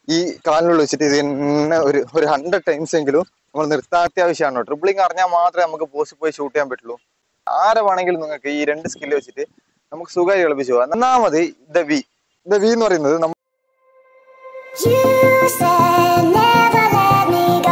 ഈ കാലിനുള്ളിൽ വെച്ചിട്ട് ഇത് തന്നെ ഒരു ഒരു ഹൺഡ്രഡ് ടൈംസ് എങ്കിലും നമ്മൾ നിർത്താൻ അത്യാവശ്യമാണ് ട്രിപ്പിളിങ് അറിഞ്ഞാൽ മാത്രമേ നമുക്ക് പോസ്റ്റ് പോയി ഷൂട്ട് ചെയ്യാൻ പറ്റുള്ളൂ ആരെ വേണമെങ്കിലും നിങ്ങൾക്ക് ഈ രണ്ട് സ്കില്ല് വെച്ചിട്ട് നമുക്ക് സുഖമായി കളിപ്പിച്ചു പോകാം ഒന്നാമത് ദ വി ദ വി എന്ന് പറയുന്നത് നമ്മ You said never let me go.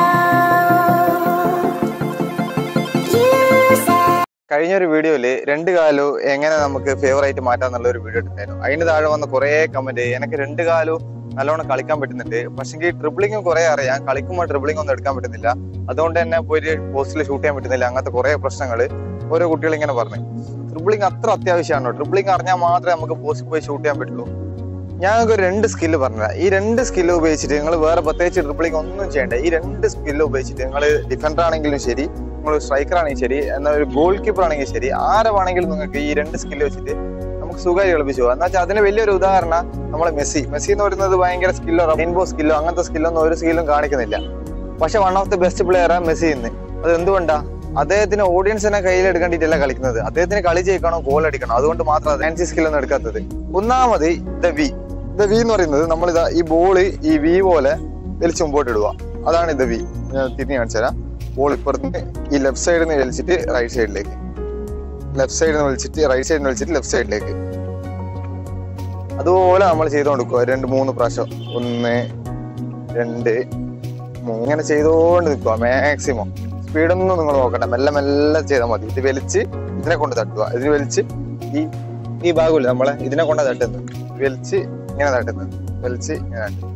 You said കഴിഞ്ഞ ഒരു വീഡിയോയില് രണ്ട് കാലവും എങ്ങനെ നമുക്ക് ഫേവറായിട്ട് മാറ്റാന്നുള്ള ഒരു വീഡിയോ ഇട്ടായിരുന്നു അതിന് താഴെ വന്ന കുറെ കമന്റ് എനിക്ക് രണ്ട് കാലവും നല്ലോണം കളിക്കാൻ പറ്റുന്നുണ്ട് പക്ഷെങ്കിൽ ട്രിപ്പിളിങ്ങും കുറെ അറിയാം കളിക്കുമ്പോൾ ട്രിപ്പിളിംഗ് ഒന്നും എടുക്കാൻ പറ്റുന്നില്ല അതുകൊണ്ട് തന്നെ പോയിട്ട് പോസ്റ്റിൽ ഷൂട്ട് ചെയ്യാൻ പറ്റുന്നില്ല അങ്ങനത്തെ കുറെ പ്രശ്നങ്ങൾ ഓരോ കുട്ടികൾ ഇങ്ങനെ പറഞ്ഞു ട്രിപ്പിളിംഗ് അത്ര അത്യാവശ്യമാണോ ട്രിപ്പിളിംഗ് അറിഞ്ഞാൽ മാത്രമേ നമുക്ക് പോസ്റ്റിൽ പോയി ഷൂട്ട് ചെയ്യാൻ പറ്റുള്ളൂ ഞങ്ങൾക്ക് ഒരു രണ്ട് സ്കില്ല് പറഞ്ഞത് ഈ രണ്ട് സ്കില്ല് ഉപയോഗിച്ചിട്ട് നിങ്ങൾ വേറെ പ്രത്യേകിച്ച് ട്രിപ്പിളിംഗ് ഒന്നും ചെയ്യണ്ട ഈ രണ്ട് സ്കില്ല് ഉപയോഗിച്ചിട്ട് നിങ്ങൾ ഡിഫൻഡർ ആണെങ്കിലും ശരി നിങ്ങൾ സ്ട്രൈക്കർ ആണെങ്കിലും ശരി എന്നാൽ ഒരു ഗോൾ കീപ്പർ ആണെങ്കിലും ശരി ആരെ വേണമെങ്കിലും നിങ്ങൾക്ക് ഈ രണ്ട് സ്കില്ല് വെച്ചിട്ട് നമുക്ക് സുഖമായി കളിപ്പിച്ചു പോകാം എന്ന് വെച്ചാൽ അതിന് വലിയൊരു ഉദാഹരണം നമ്മളെ മെസ്സി മെസ്സി എന്ന് പറയുന്നത് ഭയങ്കര സ്കില്ലോ റെയിൻബോ സ്കില്ലോ അങ്ങനത്തെ സ്കില്ലൊന്നും ഒരു സ്കില്ലും കാണിക്കുന്നില്ല പക്ഷെ വൺ ഓഫ് ദി ബെസ്റ്റ് പ്ലെയറാണ് മെസ്സി ഇന്ന് അത് എന്തുകൊണ്ടാ അദ്ദേഹത്തിന് ഓഡിയൻസിനെ കയ്യിലെടുക്കേണ്ടിട്ടല്ല കളിക്കുന്നത് അദ്ദേഹത്തിന് കളി ജയിക്കണോ ഗോൾ അടിക്കണം അതുകൊണ്ട് മാത്രം ഫാൻസി സ്കില്ലൊന്നും എടുക്കാത്തത് ഒന്നാമത് ദ വി ദ വി എന്ന് പറയുന്നത് നമ്മളിതാ ഈ ബോള് ഈ വി പോലെ വലിച്ച് മുമ്പോട്ട് ഇടുക അതാണ് ദ വി ഞാൻ തിരിഞ്ഞ് കാണിച്ചു തരാം ബോൾ ഇപ്പുറത്ത് ഈ ലെഫ്റ്റ് സൈഡിൽ നിന്ന് വലിച്ചിട്ട് റൈറ്റ് സൈഡിലേക്ക് ലെഫ്റ്റ് സൈഡിൽ നിന്ന് വലിച്ചിട്ട് റൈറ്റ് സൈഡിൽ നിന്ന് വലിച്ചിട്ട് ലെഫ്റ്റ് സൈഡിലേക്ക് അതുപോലെ നമ്മൾ ചെയ്തുകൊണ്ട് നിൽക്കുക രണ്ട് മൂന്ന് പ്രാവശ്യം ഒന്ന് രണ്ട് മൂന്ന് ഇങ്ങനെ ചെയ്തുകൊണ്ട് നിൽക്കുക മാക്സിമം സ്പീഡൊന്നും നിങ്ങൾ നോക്കണ്ട മെല്ലെ മെല്ലെ ചെയ്താൽ മതി ഇത് വലിച്ച് ഇതിനെ കൊണ്ട് തട്ടുക ഇതിന് വലിച്ച് ഈ ഈ ഭാഗമില്ല നമ്മളെ ഇതിനെ കൊണ്ടാ തട്ടുന്നത് വലിച്ച് ഇങ്ങനെ തട്ടുന്നത് വലിച്ച് ഇങ്ങനെ തട്ടുന്നത്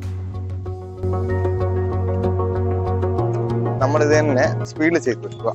നമ്മൾ ഇത് തന്നെ സ്പീഡിൽ ചെയ്ത് കൊടുക്കുക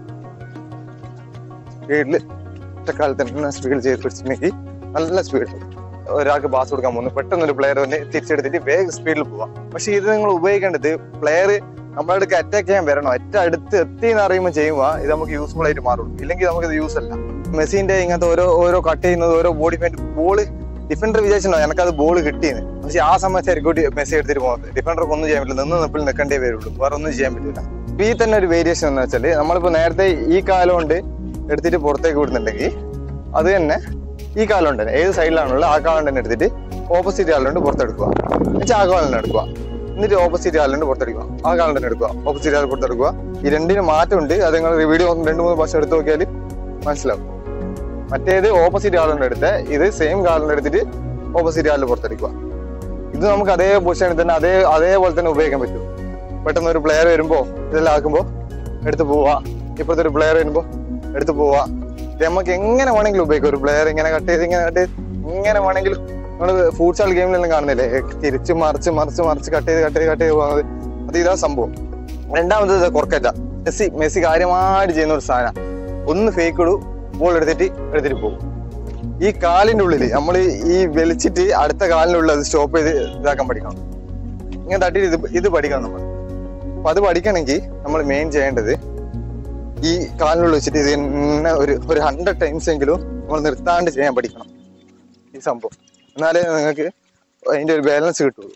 സ്പീഡിൽ ഒറ്റക്കാലത്ത് തന്നെ സ്പീഡിൽ ചെയ്ത് പിടിച്ചിട്ടുണ്ടെങ്കിൽ നല്ല സ്പീഡ് ഒരാൾക്ക് പാസ് കൊടുക്കാൻ പോകുന്നു പെട്ടെന്ന് ഒരു പ്ലെയർ വന്ന് തിരിച്ചെടുത്തിട്ട് വേഗം സ്പീഡിൽ പോവാം പക്ഷെ ഇത് നിങ്ങൾ ഉപയോഗിക്കേണ്ടത് പ്ലെയർ നമ്മുടെ അടുക്ക് അറ്റാക്ക് ചെയ്യാൻ വരണം ഏറ്റവും അടുത്ത് എത്തി എന്ന് അറിയുമ്പോൾ ചെയ്യുമ്പോൾ ഇത് നമുക്ക് യൂസ്ഫുൾ ആയിട്ട് മാറുള്ളൂ ഇല്ലെങ്കിൽ നമുക്ക് ഇത് യൂസ് അല്ല മെസ്സിന്റെ ഇങ്ങനത്തെ ഓരോ ഓരോ കട്ട് ചെയ്യുന്നത് ഓരോ ബോഡി ഫൈറ്റ് ബോള് ഡിഫൻഡർ വിചാരിച്ചിട്ടുണ്ടോ എനിക്കത് ബോൾ കിട്ടിയെന്ന് പക്ഷെ ആ സമയത്തായിരിക്കും മെസ്സി എടുത്തിട്ട് പോകുന്നത് ഡിഫൻഡർക്ക് ഒന്നും ചെയ്യാൻ പറ്റില്ല നിന്ന് നിപ്പിൽ നിൽക്കേണ്ടേ വരുള്ളൂ വേറെ ഒന്നും ചെയ്യാൻ പറ്റില്ല ഈ തന്നെ ഒരു വേരിയേഷൻ എന്ന് വെച്ചാൽ നമ്മളിപ്പോ നേരത്തെ ഈ കാലം കൊണ്ട് എടുത്തിട്ട് പുറത്തേക്ക് വിടുന്നുണ്ടെങ്കിൽ അത് തന്നെ ഈ കാലം കൊണ്ട് തന്നെ ഏത് സൈഡിലാണുള്ളത് ആ കാലം തന്നെ എടുത്തിട്ട് ഓപ്പോസിറ്റ് കാലുകൊണ്ട് പുറത്തെടുക്കുക എന്നുവെച്ചാൽ ആ കാലം തന്നെ എടുക്കുക എന്നിട്ട് ഓപ്പോസിറ്റ് കാലുകൊണ്ട് പുറത്തെടുക്കുക ആ കാലം തന്നെ എടുക്കുക ഓപ്പോസിറ്റ് കാലം പുറത്തെടുക്കുക ഈ രണ്ടിന് മാറ്റമുണ്ട് അത് നിങ്ങൾ വീഡിയോ രണ്ട് മൂന്ന് പ്രാവശ്യം എടുത്ത് നോക്കിയാൽ മനസ്സിലാവും മറ്റേത് ഓപ്പോസിറ്റ് കാലുകൊണ്ട് എടുത്ത് ഇത് സെയിം കാലുകൊണ്ട് എടുത്തിട്ട് ഓപ്പോസിറ്റ് കാലിൽ പുറത്തെടുക്കുക ഇത് നമുക്ക് അതേ പൊസിഷനിൽ തന്നെ അതേ അതേപോലെ തന്നെ ഉപയോഗിക്കാൻ പറ്റും പെട്ടെന്ന് ഒരു പ്ലെയർ വരുമ്പോ ഇതെല്ലാം ആക്കുമ്പോ എടുത്ത് പോവാ ഇപ്പോഴത്തെ ഒരു പ്ലെയർ വരുമ്പോ എടുത്ത് പോവാ ഇത് നമുക്ക് എങ്ങനെ വേണമെങ്കിലും ഉപയോഗിക്കാം ഒരു പ്ലെയർ ഇങ്ങനെ കട്ട് ചെയ്ത് ഇങ്ങനെ കട്ട് ചെയ്ത് ഇങ്ങനെ വേണമെങ്കിലും നമ്മൾ ഫൂട്സാൾ ഗെയിമിലെല്ലാം കാണുന്നില്ലേ തിരിച്ച് മറിച്ച് മറിച്ച് മറിച്ച് കട്ട് ചെയ്ത് കട്ട് ചെയ്ത് കട്ട് ചെയ്ത് പോകുന്നത് അത് ഇതാ സംഭവം രണ്ടാമത് കൊറക്കറ്റ മെസ്സി മെസ്സി കാര്യമായിട്ട് ചെയ്യുന്ന ഒരു സാധനം ഒന്ന് ഫേക്ക് ഇടൂ ബോൾ എടുത്തിട്ട് എടുത്തിട്ട് പോകും ഈ കാലിന്റെ ഉള്ളില് നമ്മൾ ഈ വലിച്ചിട്ട് അടുത്ത കാലിന്റെ ഉള്ളിൽ അത് സ്റ്റോപ്പ് ചെയ്ത് ഇതാക്കാൻ പഠിക്കണം ഇങ്ങനെ തട്ടിയിട്ട് ഇത് ഇത് പഠിക്കണം നമ്മൾ അപ്പൊ അത് പഠിക്കണമെങ്കിൽ നമ്മൾ മെയിൻ ചെയ്യേണ്ടത് ഈ കാലിനുള്ളിൽ വെച്ചിട്ട് ഇത് തന്നെ ഒരു ഒരു ഹൺഡ്രഡ് ടൈംസ് എങ്കിലും നമ്മൾ നിർത്താണ്ട് ചെയ്യാൻ പഠിക്കണം ഈ സംഭവം എന്നാലേ നിങ്ങൾക്ക് അതിന്റെ ഒരു ബാലൻസ് കിട്ടുള്ളൂ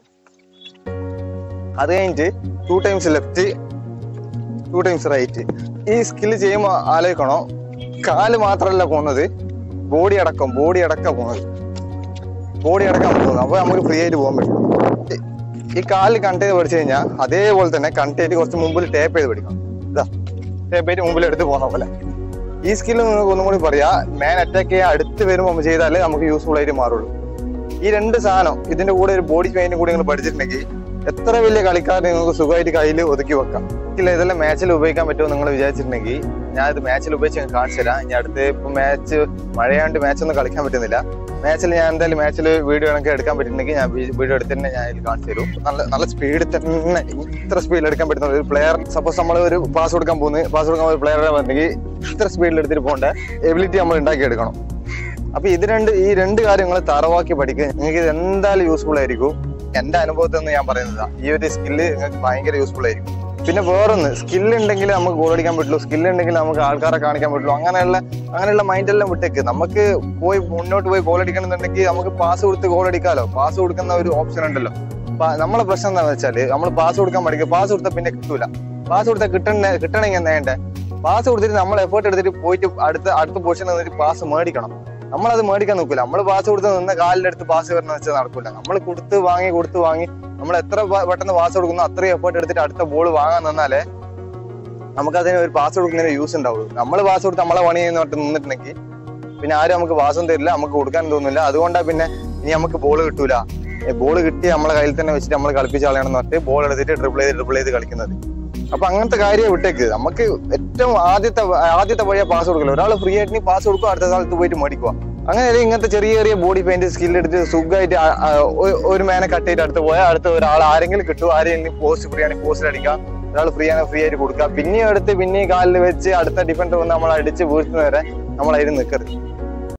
അത് കഴിഞ്ഞിട്ട് two times left two times right ഈ സ്കില്ല് ചെയ്യുമ്പോൾ ആലോചിക്കണോ കാല് മാത്രമല്ല പോകുന്നത് ബോഡി അടക്കം ബോഡി അടക്കം പോകുന്നത് ബോഡി അടക്കം പോകുന്നത് അപ്പൊ നമുക്ക് ഫ്രീ ആയിട്ട് പോകാൻ പറ്റും ഈ- ഈ കാലിൽ കണ്ട് ചെയ്ത് പഠിച്ചു കഴിഞ്ഞാൽ അതേപോലെ തന്നെ കണ്ട് ചെയ്ത് കുറച്ച് മുമ്പിൽ ടേപ്പ് ചെയ്ത് പഠിക്കണം ഇതാ ടേപ്പ് ചെയ്ത് മുമ്പിൽ എടുത്ത് പോകുന്ന പോലെ ഈ സ്കില്ല് നിങ്ങൾക്ക് ഒന്നും കൂടി പറയാ മാൻ അറ്റാക്ക് ചെയ്യാൻ അടുത്ത് വരുമ്പോൾ ചെയ്താലേ നമുക്ക് യൂസ്ഫുൾ ആയിട്ട് മാറുള്ളൂ ഈ രണ്ട് സാധനം ഇതിന്റെ കൂടെ ഒരു ബോഡി പെയിന്റും കൂടി നിങ്ങൾ പഠിച്ചിട്ടുണ്ടെങ്കിൽ എത്ര വലിയ കളിക്കാരനെ നിങ്ങൾക്ക് സുഖമായിട്ട് കയ്യിൽ ഒതുക്കി വെക്കാം ഇല്ല ഇതെല്ലാം മാച്ചിൽ ഉപയോഗിക്കാൻ പറ്റുമോ നിങ്ങൾ വിചാരിച്ചിട്ടുണ്ടെങ്കിൽ ഞാൻ ഇത് മാച്ചിൽ ഉപയോഗിച്ച് ഞാൻ കാണിച്ചു തരാം ഇനി അടുത്ത് ഇപ്പൊ മാച്ച് മഴയാണ്ട് മാച്ച് ഒന്നും കളിക്കാൻ പറ്റുന്നില്ല മാച്ചിൽ ഞാൻ എന്തായാലും മാച്ചിൽ വീഡിയോ കണക്ക് എടുക്കാൻ പറ്റുന്നെങ്കിൽ ഞാൻ വീഡിയോ എടുത്ത് തന്നെ ഞാൻ ഇതിൽ കാണിച്ചു തരും നല്ല നല്ല സ്പീഡിൽ തന്നെ ഇത്ര സ്പീഡിൽ എടുക്കാൻ പറ്റുന്ന ഒരു പ്ലെയർ സപ്പോസ് നമ്മൾ ഒരു പാസ് കൊടുക്കാൻ പോകുന്നത് പാസ് കൊടുക്കാൻ ഒരു പ്ലെയറെ വന്നെങ്കിൽ ഇത്ര സ്പീഡിൽ എടുത്തിട്ട് പോകേണ്ട എബിലിറ്റി നമ്മൾ ഉണ്ടാക്കി എടുക്കണം അപ്പൊ ഇത് രണ്ട് ഈ രണ്ട് കാര്യങ്ങൾ തറവാക്കി പഠിക്കുക നിങ്ങൾക്ക് ഇത് എന്തായാലും യൂസ്ഫുൾ ആയിരിക്കും എന്റെ അനുഭവത്തിൽ നിന്ന് ഞാൻ പറയുന്നതാ ഈ ഒരു സ്കില്ല് നിങ്ങൾക്ക് ഭയങ്കര യൂസ്ഫുൾ ആയിരിക്കും പിന്നെ വേറൊന്ന് സ്കില്ല് ഉണ്ടെങ്കിൽ നമുക്ക് ഗോൾ അടിക്കാൻ പറ്റുള്ളൂ സ്കില്ല് ഉണ്ടെങ്കിൽ നമുക്ക് ആൾക്കാരെ കാണിക്കാൻ പറ്റുള്ളൂ അങ്ങനെയുള്ള അങ്ങനെയുള്ള മൈൻഡ് എല്ലാം വിട്ടേക്ക് നമുക്ക് പോയി മുന്നോട്ട് പോയി ഗോൾ അടിക്കണമെന്നുണ്ടെങ്കിൽ നമുക്ക് പാസ് കൊടുത്ത് ഗോൾ അടിക്കാലോ പാസ് കൊടുക്കുന്ന ഒരു ഓപ്ഷൻ ഉണ്ടല്ലോ പ- നമ്മളെ പ്രശ്നം എന്താണെന്ന് വെച്ചാല് നമ്മൾ പാസ് കൊടുക്കാൻ പഠിക്കുക പാസ് കൊടുത്താൽ പിന്നെ കിട്ടൂല പാസ് കൊടുത്താൽ കിട്ടണ കിട്ടണമെങ്കിൽ എന്താ വേണ്ടേ പാസ് കൊടുത്തിട്ട് നമ്മൾ എഫേർട്ട് എടുത്തിട്ട് പോയിട്ട് അടുത്ത അടുത്ത പൊസിഷനിൽ നിന്നിട്ട് പാസ് മേടിക്കണം നമ്മളത് മേടിക്കാൻ നോക്കില്ല നമ്മൾ പാസ് കൊടുത്ത് നിന്ന് കാലിന്റെ അടുത്ത് പാസ് വരണം വെച്ചാൽ നടക്കില്ല നമ്മൾ കൊടുത്ത് വാങ്ങി കൊടുത്ത് വാങ്ങി നമ്മൾ എത്ര പ- പെട്ടെന്ന് പാസ് കൊടുക്കുന്നു അത്രയും എഫേർട്ട് എടുത്തിട്ട് അടുത്ത ബോൾ വാങ്ങാൻ നിന്നാലേ നമുക്കതിന് ഒരു പാസ് കൊടുക്കുന്നതിന് യൂസ് ഉണ്ടാവുള്ളൂ നമ്മൾ പാസ് കൊടുത്ത് നമ്മളെ പണി ചെയ്യുന്നോട്ട് നിന്നിട്ടുണ്ടെങ്കിൽ പിന്നെ ആരും നമുക്ക് പാസും തരില്ല നമുക്ക് കൊടുക്കാൻ തോന്നില്ല അതുകൊണ്ടാണ് പിന്നെ ഇനി നമുക്ക് ബോൾ കിട്ടൂല ബോൾ കിട്ടി നമ്മളെ കയ്യിൽ തന്നെ വെച്ചിട്ട് നമ്മൾ കളിപ്പിച്ച് കളയണം എന്ന് പറഞ്ഞിട്ട് ബോൾ എടുത്തിട്ട് ഡ്രിബിൾ ചെയ്ത് ഡ്രിബിൾ ചെയ്ത് കളിക്കുന്നത് അപ്പൊ അങ്ങനത്തെ കാര്യം വിട്ടേക്ക് നമുക്ക് ഏറ്റവും ആദ്യത്തെ ആദ്യത്തെ വഴിയാ പാസ് കൊടുക്കില്ല ഒരാൾ ഫ്രീ ആയിട്ട് നീ പാസ് കൊടുക്കുക അടുത്ത സ്ഥലത്ത് പോയിട്ട് മേടിക്കുക അങ്ങനെ ഇങ്ങനത്തെ ചെറിയ ചെറിയ ബോഡി പെയിന്റ് സ്കിൽ എടുത്ത് സുഖമായിട്ട് ആ- ആ ഒ- ഒരു മേനെ കട്ട് ചെയ്ത് അടുത്ത് പോയാൽ അടുത്ത ഒരാൾ ആരെങ്കിലും കിട്ടും ആരെങ്കിലും പോസ്റ്റ് ഫ്രീ ആണെങ്കിൽ പോസ്റ്റിൽ അടിക്കാം ഒരാൾ ഫ്രീ ആണ് ഫ്രീ ആയിട്ട് കൊടുക്കുക പിന്നെയും എടുത്ത് പിന്നെയും കാലിൽ വെച്ച് അടുത്ത ഡിഫൻഡർ വന്ന് നമ്മൾ അടിച്ച് വീഴ്ത്തുന്നവരെ നമ്മൾ അതിൽ നിൽക്കരുത്